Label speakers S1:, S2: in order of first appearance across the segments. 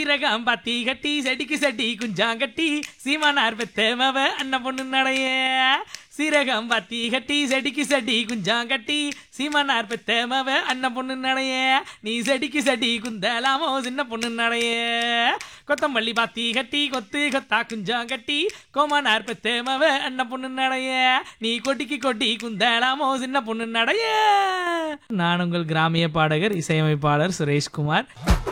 S1: சீரகம் பத்தி கட்டி செடிக்கு செடி குஞ்சாங்கட்டி சீமானார் பெத்தேமவ அண்ணன் பொண்ணு நடைய சீரகம் பத்தி கட்டி செடிக்கு செடி குஞ்சாங்கட்டி சீமானார் பெத்தேமவ அண்ணன் பொண்ணு நடைய நீ செடிக்கு செடி குந்தலாமோ சின்ன பொண்ணு நடைய கொத்தமல்லி பாத்தி கட்டி கொத்து கொத்தா குஞ்சாங்கட்டி கோமானார் பெத்தேமவ அண்ணன் பொண்ணு நடைய நீ கொட்டிக்கு கொட்டி குந்தலாமோ சின்ன பொண்ணு நடைய நான் உங்கள் கிராமிய பாடகர் இசையமைப்பாளர் சுரேஷ்குமார்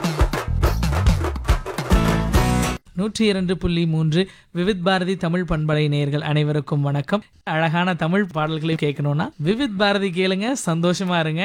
S1: நூற்றி இரண்டு புள்ளி மூன்று விவித் பாரதி தமிழ் பண்பலை நேயர்கள் அனைவருக்கும் வணக்கம் அழகான தமிழ் பாடல்களை கேட்கணும்னா விவித் பாரதி கேளுங்க சந்தோஷமா இருங்க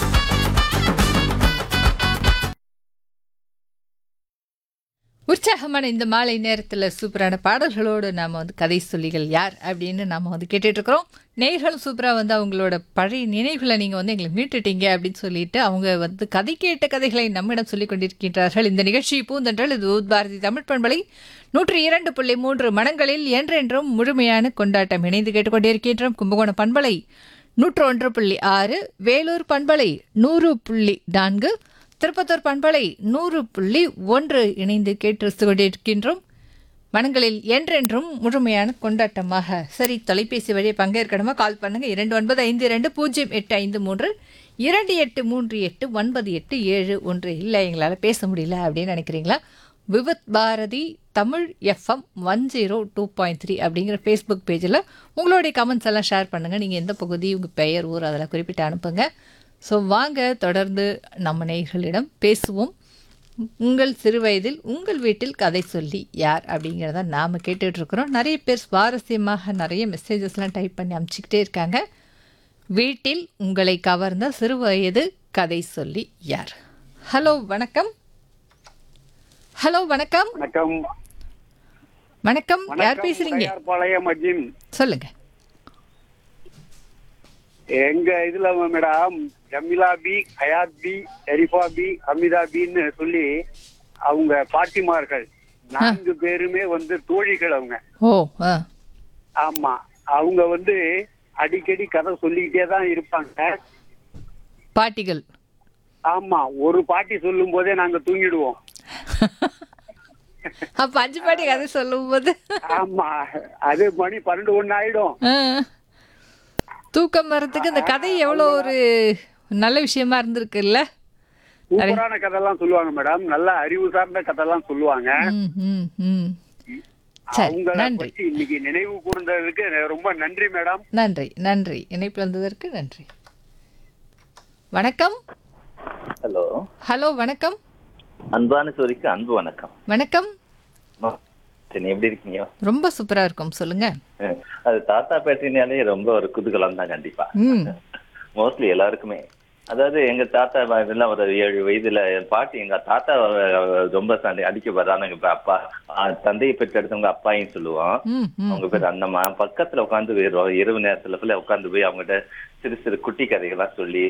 S2: உற்சாகமான இந்த மாலை நேரத்தில் சூப்பரான பாடல்களோடு நாம் வந்து கதை சொல்லிகள் யார் அப்படின்னு நாம் வந்து கேட்டுட்டு இருக்கிறோம் நேயர்களும் சூப்பராக வந்து அவங்களோட பழைய நினைவுகளை நீங்கள் வந்து எங்களை மீட்டுட்டீங்க அப்படின்னு சொல்லிட்டு அவங்க வந்து கதை கேட்ட கதைகளை நம்மிடம் சொல்லிக் கொண்டிருக்கின்றார்கள் இந்த நிகழ்ச்சி பூந்தென்றல் இது உத் பாரதி தமிழ் பண்பலை நூற்றி இரண்டு புள்ளி மூன்று மனங்களில் என்றென்றும் முழுமையான கொண்டாட்டம் இணைந்து கேட்டுக்கொண்டிருக்கின்றோம் கும்பகோணம் பண்பலை நூற்று ஒன்று புள்ளி ஆறு வேலூர் பண்பலை நூறு புள்ளி நான்கு திருப்பத்தூர் பண்பலை நூறு புள்ளி ஒன்று இணைந்து கேட்டு கொண்டிருக்கின்றோம் மனங்களில் என்றென்றும் முழுமையான கொண்டாட்டமாக சரி தொலைபேசி வழியை பங்கேற்கணுமா கால் பண்ணுங்க இரண்டு ஒன்பது ஐந்து இரண்டு பூஜ்ஜியம் எட்டு ஐந்து மூன்று இரண்டு எட்டு மூன்று எட்டு ஒன்பது எட்டு ஏழு ஒன்று இல்லை எங்களால் பேச முடியல அப்படின்னு நினைக்கிறீங்களா Vividh Bharati Tamil FM one zero two point three அப்படிங்கிற ஃபேஸ்புக் பேஜில் உங்களுடைய கமெண்ட்ஸ் எல்லாம் ஷேர் பண்ணுங்கள் நீங்கள் எந்த பகுதி உங்கள் பெயர் ஊர் அதெல்லாம் குறிப்பிட்டு அனுப்புங்க ஸோ வாங்க தொடர்ந்து நம்ம நேயர்களிடம் பேசுவோம் உங்கள் சிறுவயதில் உங்கள் வீட்டில் கதை சொல்லி யார் அப்படிங்கிறத நாம் கேட்டுட்ருக்குறோம் நிறைய பேர் சுவாரஸ்யமாக நிறைய மெசேஜஸ்லாம் டைப் பண்ணி அனுப்பிச்சிக்கிட்டே இருக்காங்க வீட்டில் உங்களை கவர்ந்த சிறுவயது கதை சொல்லி யார் ஹலோ வணக்கம் ஹலோ வணக்கம்
S3: வணக்கம்
S2: வணக்கம் யார்
S3: வணக்கம்,
S2: பேசுறீங்க
S3: தயார்பாளையம் அஜின்
S2: சொல்லுங்க
S3: எங்க இதுல madam Jamila B Hayat B Sherifa B Hamida பின்னு சொல்லி அவங்க பாட்டிமார்கள் நான்கு பேருமே வந்து தோழிகள் அவங்க
S2: ஓ ஆ
S3: ஆமா அவங்க வந்து அடிக்கடி கதை சொல்லிக்கிட்டே தான் இருப்பாங்க
S2: பாட்டிகள்
S3: ஆமா ஒரு பாட்டி சொல்லும் போதே நாங்க தூங்கிடுவோம்
S2: அப்ப அஞ்சு பாட்டி கதை சொல்லும்போது
S3: ஆமா அது மணி பன்னெண்டு ஒண்ணு ஆயிடும்
S2: ஆ. தூக்கம் வர்றதுக்கு இந்த கதை எவ்வளோ ஒரு நல்ல விஷயமா இருந்திருக்குல்ல
S3: சூப்பரான கதையெல்லாம் சொல்லுவாங்க மேடம் நல்ல அறிவு சார்ந்த கதையெல்லாம் சொல்லுவாங்க
S2: ம், ம், ம். சரி
S3: அவங்கள
S2: நன்றி
S3: பத்தி இன்னைக்கு நினைவு கூர்ந்ததுக்கு ரொம்ப நன்றி மேடம்
S2: நன்றி நன்றி இணைப்பு வந்ததற்கு நன்றி வணக்கம்
S4: ஹலோ
S2: ஹலோ வணக்கம்
S4: அன்பான சோதிக்கு அன்பு வணக்கம்
S2: வணக்கம்
S4: ஆ, சரி எப்படி இருக்கீங்க
S2: ரொம்ப சூப்பரா இருக்கும் சொல்லுங்க
S4: அஹ், அது தாத்தா பேட்டினாலே ரொம்ப ஒரு குதூகலம் தான் கண்டிப்பா
S2: ம்
S4: மோஸ்ட்லி எல்லாருக்குமே அதாவது எங்க தாத்தா வ- இதெல்லாம் ஒரு ஏழு வயதுல என் பாட்டி எங்க தாத்தா அஹ், ரொம்ப சண்டை அடிக்க வர்றாங்க இப்ப அப்பா அஹ், தந்தையை பெற்று எடுத்தவங்க அப்பாயும் சொல்லுவோம்
S2: ம் ம்
S4: அவங்க பேர் அண்ணம்மா பக்கத்துல உட்காந்து இரவு நேரத்துல உட்காந்து போய் அவங்ககிட்ட சிறு சிறு குட்டி கதைகள்லாம் சொல்லி